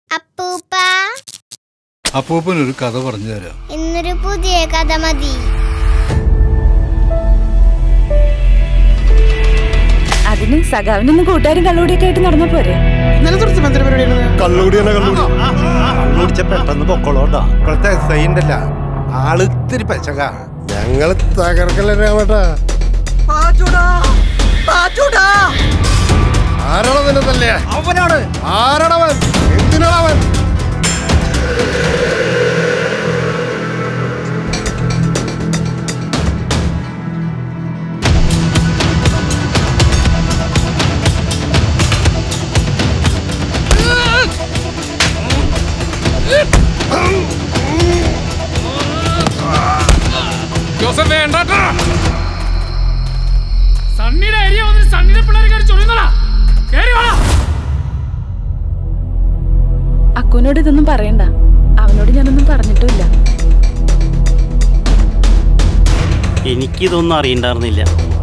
അപ്പൂപ്പ അപ്പൂപ്പനൊരു കഥ പറഞ്ഞു തരാം ഇന്നൊരു പുതിയ കഥ മതി അതിന് സഖാവിനൊന്നും കൂട്ടുകാരും കള്ളുകൂടിയൊക്കെ ആയിട്ട് നടന്ന പോരെ ഇന്നലെ തുടച്ച് മന്ത്രി പരിപാടിയാണ് കള്ളുകൂടി തന്നെ കള്ളുകൂടി കള്ളുകുടിച്ച പെട്ടെന്ന് പൊക്കോളോട്ടാ ഇപ്പോഴത്തെ സൈൻഡല്ല ആളിത്തിരി പച്ചക ഞങ്ങള് തകർക്കല്ലേ രാമേട്ടാ ആരാണോ നിന്നെ തല്ലേ അവനാണ് ആരാണവൻ എന്തിനാണവൻ ജോസഫ് വേണ്ടാട്ടാ സണ്ണിയുടെ ഏരിയ വന്നിട്ട് സണ്ണിയുടെ പിള്ളേരെ കയറി ചൊറിയുന്നടാ കേറി വാ അക്കുവിനോട് ഇതൊന്നും പറയണ്ട അവനോട് ഞാനൊന്നും പറഞ്ഞിട്ടുമില്ല എനിക്കിതൊന്നും അറിയണ്ടായിരുന്നില്ല